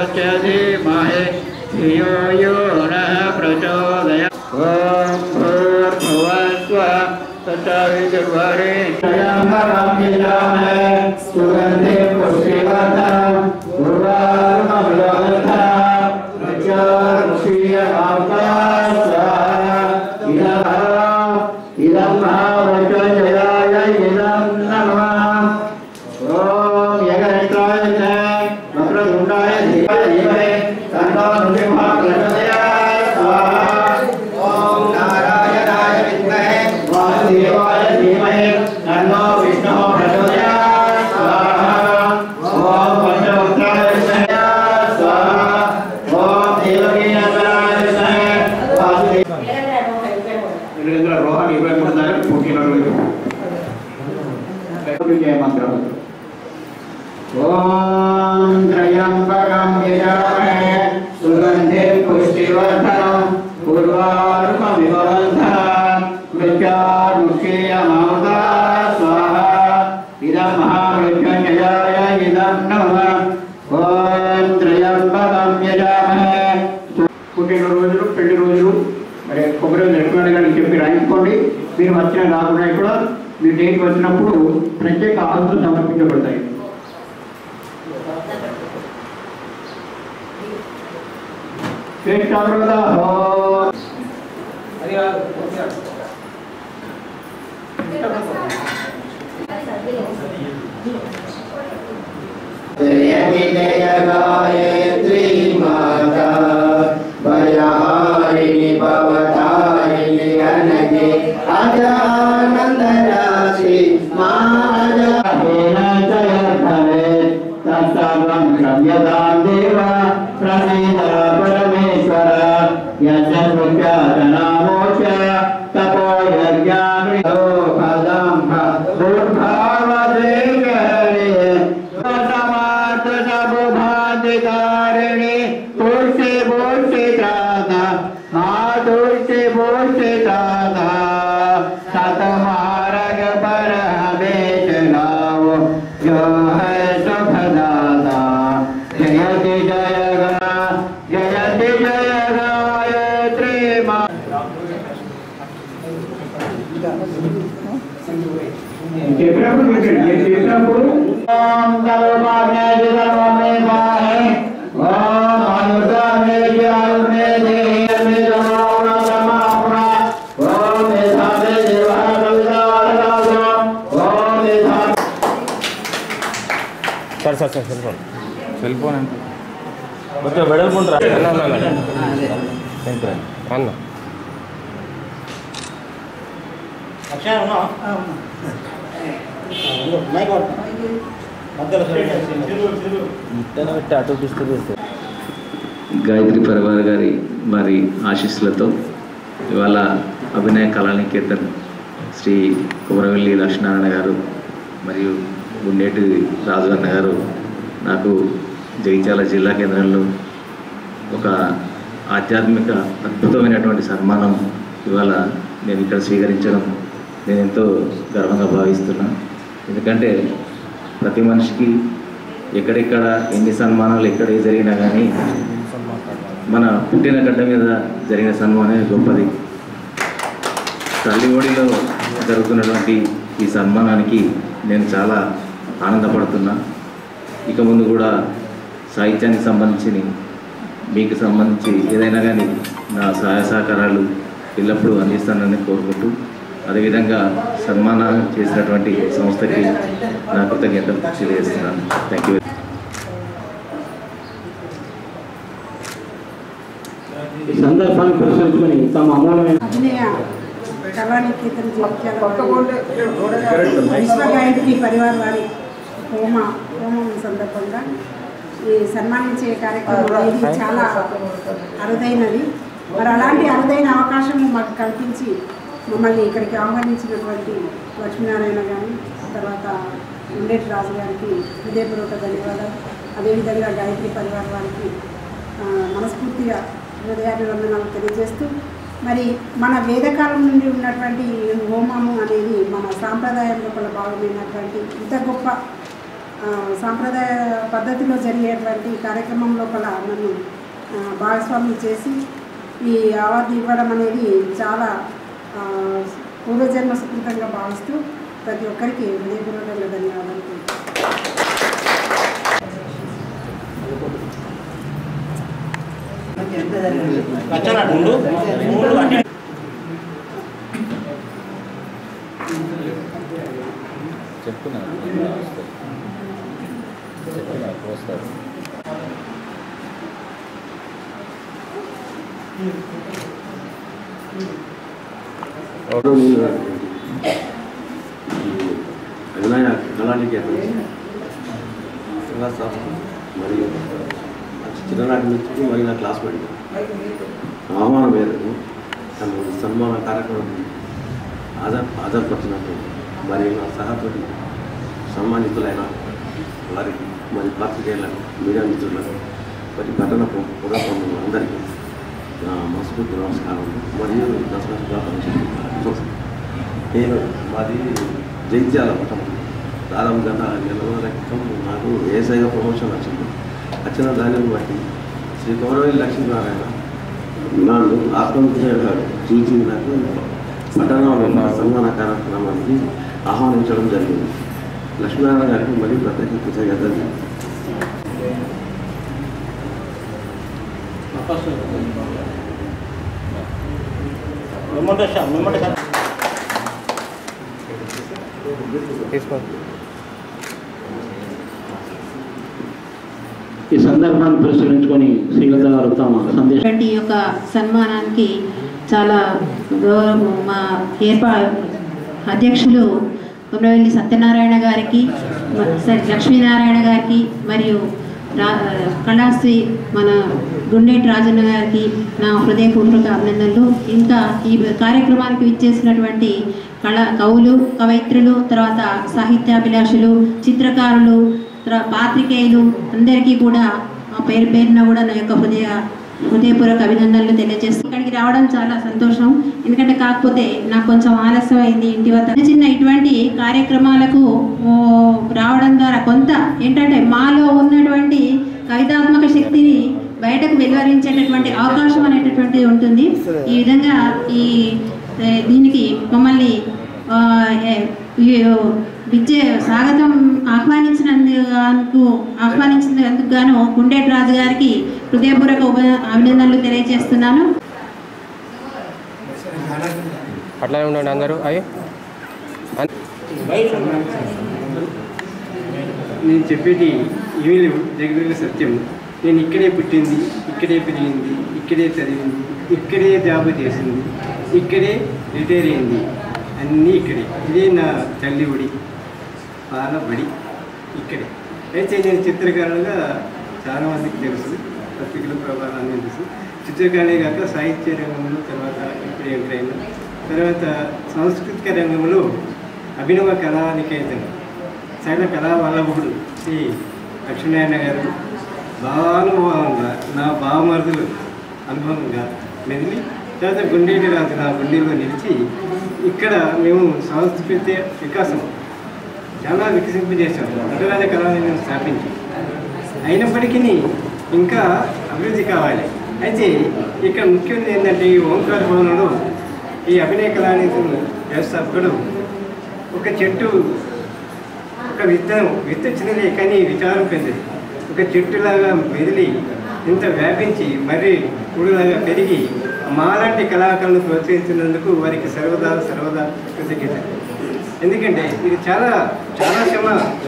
च धीमहि धियो यो नः प्रचोदय ॐ भूर्भुवस्व सुगन्धे पुष्टिवर्धनम् इदं महावचजयाय इदं नमः ॐ यगनेत्राय च वक्रतुण्डाय धीमहि तन्नो नृसिंहः प्रचोदयात् स्वाहा ॐ नारायणाय विद्महे वासुदेवाय धीमहि तन्नो विष्णुः प्रचोदयात् स्वाहा ॐ पञ्चवक्त्राय विद्महे स्वाहा ॐ देवकी नन्दनाय विद्महे वासुदेव ఎందుకంటే రోహన్ ఇరవై మూడు తారీఖు పుట్టినరోజు విజయ మంత్రం ఓం త్రయంబకం యజామహే సుగంధే పుష్టివర్ధనం పూర్వారుక వివర్ధనం మృత్యారుక్షేయమామృతా స్వాహా ఇదం మహామృత్యుంజయాయ ఇదం నమః ఓం త్రయంబకం యజామహే పుట్టినరోజులు పెళ్లి రోజులు మరి కొబ్బరి లక్ష్మణ్ గారికి చెప్పి రాయించుకోండి మీరు వచ్చిన రాకుండా కూడా మీ డేట్ వచ్చినప్పుడు ప్రత్యేక ఆస్తులు సమర్పించబడతాయి శ్రేష్టామృత गायत्री माता भयहारिणि भवतारिणि अनगे अजानन्द राशि तत्सर्वं क्षम्यतां देव प्रसीद परमेश्वर यज्ञातनामोच तपो यज्ञामृतो पदं दुर्भावदेवहरे समर्थ सबुभाधिकारिणि तुलसी बोलते त्राता हाँ तुलसी बोलते त्राता सतमार्ग पर हमें चलाओ जो है सुखदाता जयति जय गा जयति जय गायत्री माँ చెప్పినప్పుడు మీరు నేను చెప్పినప్పుడు ఓం సర్వమాజ్ఞాయ సర్వమే మాహే ఓం అనుదానే జారునే దేహే మే జమావన సమావన ఓం మేధావే దేవహ కవిదారదాస ఓం మేధా sir sir sir cell phone cell phone అంటే కొంచెం వెడల్పుంటారా అన్న ముట్టన పెట్టి అటు తీసుకు గాయత్రి పరివార్ గారి వారి ఆశీస్సులతో ఇవాళ అభినయ కళానికేతన్ శ్రీ కుమరవెల్లి లక్ష్మీనారాయణ గారు మరియు గుండేటి రాజు అన్న గారు నాకు జగిత్యాల జిల్లా కేంద్రంలో ఒక ఆధ్యాత్మిక అద్భుతమైనటువంటి సన్మానం ఇవాళ నేను ఇక్కడ స్వీకరించడం నేను ఎంతో గర్వంగా భావిస్తున్నా ఎందుకంటే ప్రతి మనిషికి ఎక్కడెక్కడ ఎన్ని సన్మానాలు ఎక్కడ ఏ జరిగినా కానీ మన పుట్టిన గడ్డ మీద జరిగిన సన్మానమే గొప్పది తల్లి ఒడిలో జరుగుతున్నటువంటి ఈ సన్మానానికి నేను చాలా ఆనందపడుతున్నా ఇక ముందు కూడా సాహిత్యానికి సంబంధించి మీకు సంబంధించి ఏదైనా కానీ నా సహాయ సహకారాలు ఎల్లప్పుడూ అందిస్తానని కోరుకుంటూ అదేవిధంగా సన్మానం చేసినటువంటి సంస్థకి నా కృతజ్ఞతలు తెలియజేస్తున్నాను థ్యాంక్ యూ ఈ సందర్భాన్ని పురస్కరించుకొని తమ అమూల్యమైన అభినయ కళానికేతన్ విశ్వ గాయత్రి పరివార్ వారి హోమ హోమం సందర్భంగా ఈ సన్మానించే కార్యక్రమం ఇది చాలా అరుదైనది మరి అలాంటి అరుదైన అవకాశం మాకు కల్పించి మమ్మల్ని ఇక్కడికి ఆహ్వానించినటువంటి లక్ష్మీనారాయణ గారిని తర్వాత ఉండేటి రాజు గారికి హృదయపూర్వక ధన్యవాదాలు అదేవిధంగా గాయత్రి పరివార్ వారికి ఆ, మనస్ఫూర్తిగా హృదయాభివందనాలు తెలియజేస్తూ మరి మన వేదకాలం నుండి ఉన్నటువంటి ఈ హోమము అనేది మన సాంప్రదాయం లోపల భాగమైనటువంటి ఇంత గొప్ప ఆ, సాంప్రదాయ పద్ధతిలో జరిగేటువంటి కార్యక్రమం లోపల నన్ను ఆ, భాగస్వామ్యం చేసి ఈ అవార్డు ఇవ్వడం అనేది చాలా ఆ, పూర్వజన్మ సుకృతంగా భావిస్తూ ప్రతి ఒక్కరికి హృదయపూర్వకంగా ధన్యవాదాలు తెలుపుతున్నాను. చెప్తున్నారు చెప్తున్నారు వస్తారు అభినయ కళానికేతన్ సార్ మరియు చిన్ననాటి నుంచి మరియు నా క్లాస్మేట్ ఆహ్వానం మేరకు తను సన్మాన కార్యక్రమం ఆధార్ ఆధారపరిచినట్టు మరియు నా సహపతి సన్మానితులైన వారికి మరి పాత్రికేయులకు మీడియా మిత్రులకు మరి పట్టణ పురాతన అందరికీ నా మనస్ఫూర్తి నమస్కారం మరియు దసరా శుభాకాంక్షలు నేను మాది జైత్యాల పట్టణం దాదాపు గత నెల రోజుల క్రితం నాకు ఏసైగా ప్రమోషన్ వచ్చింది వచ్చిన దానిని బట్టి శ్రీ కౌరవేలి లక్ష్మీనారాయణ నన్ను ఆత్మహత్య చూసి నాకు పట్టణంలో సన్మాన కార్యక్రమానికి ఆహ్వానించడం జరిగింది లక్ష్మీనారాయణ గారికి మరియు ప్రత్యేక కృతజ్ఞతలు ఈ సందర్భాన్ని పరిశీలించుకొని శ్రీలత గారు తమ సందేశం ఇటువంటి యొక్క సన్మానానికి చాలా గౌరవం మా ఏర్పా అధ్యక్షులు కొమరవెల్లి సత్యనారాయణ గారికి మ- స- లక్ష్మీనారాయణ గారికి మరియు రా కళాశ్రీ మన గుండేటి రాజన్న గారికి నా హృదయపూర్వక అభినందనలు ఇంకా ఈ కార్యక్రమానికి విచ్చేసినటువంటి కళ కవులు కవయిత్రులు తర్వాత సాహిత్యాభిలాషులు చిత్రకారులు తర్వాత పాత్రికేయులు అందరికీ కూడా ఆ పేరు పేరున కూడా నా యొక్క హృదయ హృదయపూర్వక అభినందనలు తెలియజేస్తూ ఇక్కడికి రావడం చాలా సంతోషం ఎందుకంటే కాకపోతే నాకు కొంచెం ఆలస్యం అయింది ఇంటి వద్ద చిన్న చిన్న ఇటువంటి కార్యక్రమాలకు ఓ, రావడం ద్వారా కొంత ఏంటంటే మాలో ఉన్నటువంటి కవితాత్మక శక్తిని బయటకు వెలువరించేటటువంటి అవకాశం అనేటటువంటిది ఉంటుంది ఈ విధంగా ఈ ఏ, దీనికి మమ్మల్ని ఆ, ఏ- ఈ విద్య స్వాగతం ఆహ్వానించినందుకు ఆహ్వానించినందుకు గాను గుండేటి రాజు గారికి హృదయపూర్వక ఉప- అభినందనలు తెలియజేస్తున్నాను అట్లానే ఉండండి అందరూ అయ్యి నేను చెప్పేది ఏమీ లేవు జగదగ సత్యం నేను ఇక్కడే పుట్టింది ఇక్కడే పెరిగింది ఇక్కడే చదివింది ఇక్కడే జాబ్ చేసింది ఇక్కడే రిటైర్ అయింది అన్నీ ఇక్కడే ఇదే నా తల్లి ఒడి పాల బడి ఇక్కడే అయితే నేను చిత్రకారులుగా చాలా మందికి తెలుసు పత్రికలు ప్రభావాన్ని తెలుసు చిత్రకారులే కాక సాహిత్య రంగంలో తర్వాత ఇప్పుడు ఎంటర్ తర్వాత సాంస్కృతిక రంగంలో అభినవ కళానికేతన్ సైన కళా వల్లభుడు శ్రీ లక్ష్మీనారాయణ గారు భావానుభవంగా నా భావమరుదులు అనుభవంగా మెదిలి తర్వాత గుండేటి రాజు నా గుండెలో నిలిచి ఇక్కడ మేము సాంస్కృతిక వికాసం చాలా వికసింపజేశాం నటరాజ కళానిధిని స్థాపించి అయినప్పటికీ ఇంకా అభివృద్ధి కావాలి అయితే ఇక్కడ ముఖ్యమైనది ఏంటంటే ఈ ఓంకార భవనంలో ఈ అభినయ కళానిధిని వ్యవస్థాపకుడు ఒక చెట్టు ఒక విత్తనం విత్త చిన్నదే కానీ విచారం పెద్దది ఒక చెట్టులాగా మెదిలి ఇంత వ్యాపించి మరి కూడులాగా పెరిగి మాలాంటి కళాకారులను ప్రోత్సహించినందుకు వారికి సర్వదా సర్వదా కృతజ్ఞత ఎందుకంటే ఇది చాలా చాలా శ్రమ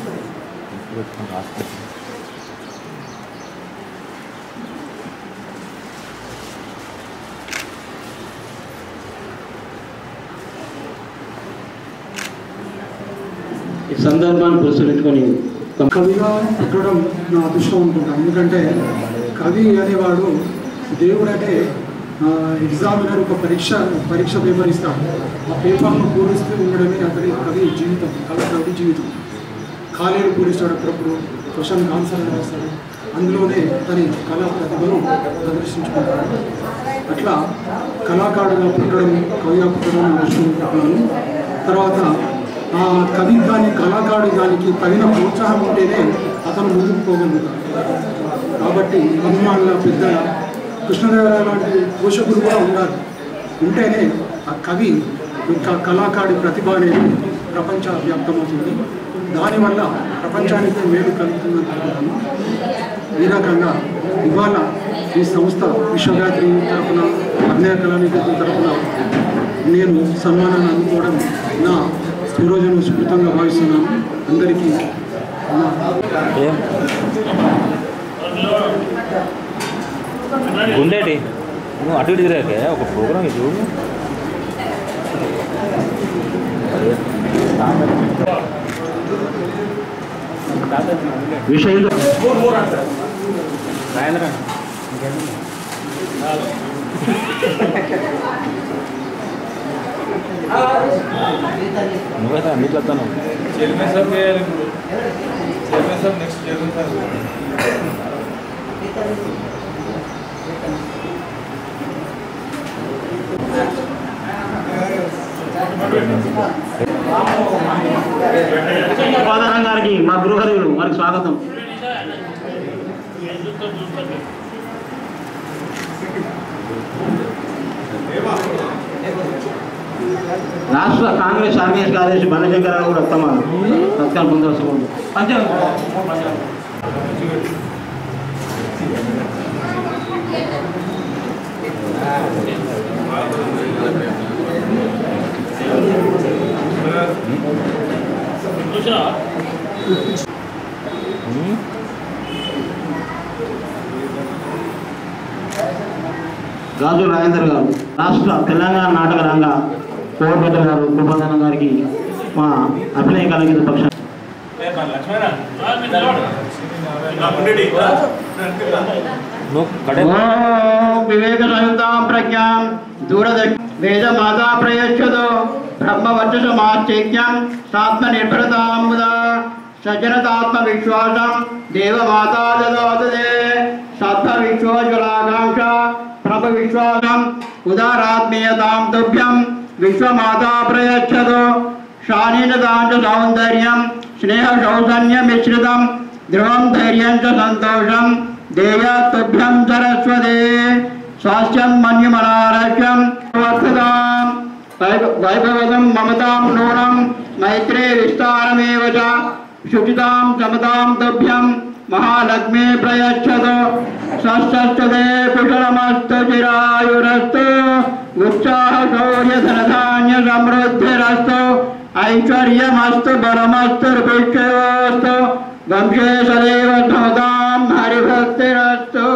ఈ సందర్భాన్ని పరిశీలించుకొని తమ కవిగా పుట్టడం నా అదృష్టం అనుకుంటాను ఎందుకంటే కవి అనేవాడు దేవుడు అంటే ఎగ్జామినర్ ఒక పరీక్ష పరీక్ష పేపర్ ఇస్తాడు ఆ పేపర్ను పూరిస్తూ ఉండడమే అతని కవి జీవితం కవి కవి జీవితం ఖాళీలు పూరిస్తాడు అప్పుడప్పుడు క్వశ్చన్ ఆన్సర్ రాస్తాడు అందులోనే తన కళా ప్రతిభను ప్రదర్శించుకుంటాడు అట్లా కళాకారుడుగా పుట్టడం కవిగా పుట్టడం నా అదృష్టం అనుకుంటున్నాను తర్వాత ఆ కవి కానీ కళాకారుడు దానికి తగిన ప్రోత్సాహం ఉంటేనే అతను ముందుకు పోగలుగుతాడు కాబట్టి హనుమాన్ల పెద్ద కృష్ణదేవరాయ లాంటి పోషకులు కూడా ఉండాలి ఉంటేనే ఆ కవి ఇంకా కళాకారుడి ప్రతిభ అనేది ప్రపంచ వ్యాప్తమవుతుంది దానివల్ల ప్రపంచానికి మేలు కలుగుతుందని అనుకుంటున్నాను ఈ రకంగా ఇవాళ ఈ సంస్థ విశ్వగాత్రి తరఫున అగ్నేయ కళానికేతన్ తరఫున నేను సన్మానాన్ని అందుకోవడం నా ఈరోజు స్ఫూర్తంగా భావిస్తున్నాను అందరికీ నా ఏం గుండేటి నువ్వు అటు ఇటు తిరిగాకే ఒక ప్రోగ్రామ్ ఇది చూడు విషయం నువ్వైతే అన్నిట్లో వస్తాను చైర్మన్ సాబ్ చేయాలి ఇప్పుడు చైర్మన్ సాబ్ నెక్స్ట్ చైర్మన్ సాబ్ ఉపాధానం గారికి మా గృహదేవుడు వారికి స్వాగతం రాష్ట్ర కాంగ్రెస్ ఆర్గనైజ్ కార్యదర్శి బండశంకర్ గారు కూడా వస్తామన్నారు సత్కారం పొందవలసి పంచాయతీ రాజు రాజేందర్ గారు రాష్ట్ర తెలంగాణ నాటక రంగ కోరపెట్ట గారు కృపానందం గారికి మా అభినయ కళాగీత పక్షం నువ్వు కడే ఓం వివేక సంయుక్తాం ప్రజ్ఞాం దూరదర్శ వేద మాతా ప్రయచ్చదో బ్రహ్మవర్చస మాశ్చైక్యం సాత్మ నిర్భరతాంబుద సజ్జనతాత్మ విశ్వాసం దేవమాతా దదాతదే సత్వ విశ్వోజ్వలాకాంక్ష ప్రభ విశ్వాసం ఉదారాత్మీయతాం తుభ్యం విశ్వమాతా ప్రయచ్చదో శాలీనతాంచ సౌందర్యం స్నేహ సౌజన్య మిశ్రితం ధ్రువం ధైర్యం చ సంతోషం దేయాతుభ్యం సరస్వతే స్వాస్థ్యం మన్యుమనారక్ష్యం వర్ధతాం వైభ- వైభవతం మమతాం నూనం మైత్రే విస్తారమేవ చ శుచితాం సమతాం తుభ్యం మహాలక్ష్మీ ప్రయచ్చతు స్వస్థే కుశలమస్తు చిరాయురస్తు ఉత్సాహ శౌర్య ధనధాన్య సమృద్ధిరస్తు ఐశ్వర్యమస్తు బలమస్తు పుష్యోస్తు వంశే సదైవ భవతాం హరిభక్తిరస్తు